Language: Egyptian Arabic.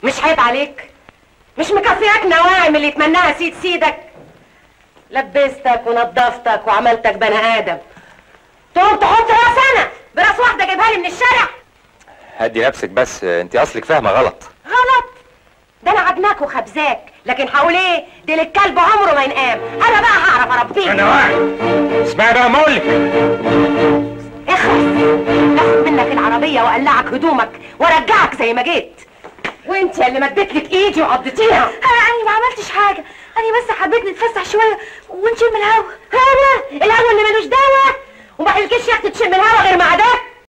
مش عيب عليك مش مكفياك نواعم اللي يتمناها سيد سيدك لبستك ونظفتك وعملتك بني ادم تقوم تحط راس انا براس واحده جايبها لي من الشارع هدي نفسك بس انت اصلك فاهمه غلط غلط ده انا عدناك وخبزاك لكن هقول ايه دي للكلب عمره ما ينقام انا بقى هعرف اربيه انا واعي اسمعي بقى مولك اخلص لاخد منك العربيه واقلعك هدومك وارجعك زي ما جيت وانت اللي مديت لك ايدي وقضيتيها انا انا ما عملتش حاجه انا بس حبيت نتفسح شويه ونشم الهوا هوا الهوا اللي ملوش دواء وما حلكش يا اختي تشم الهوا غير مع ده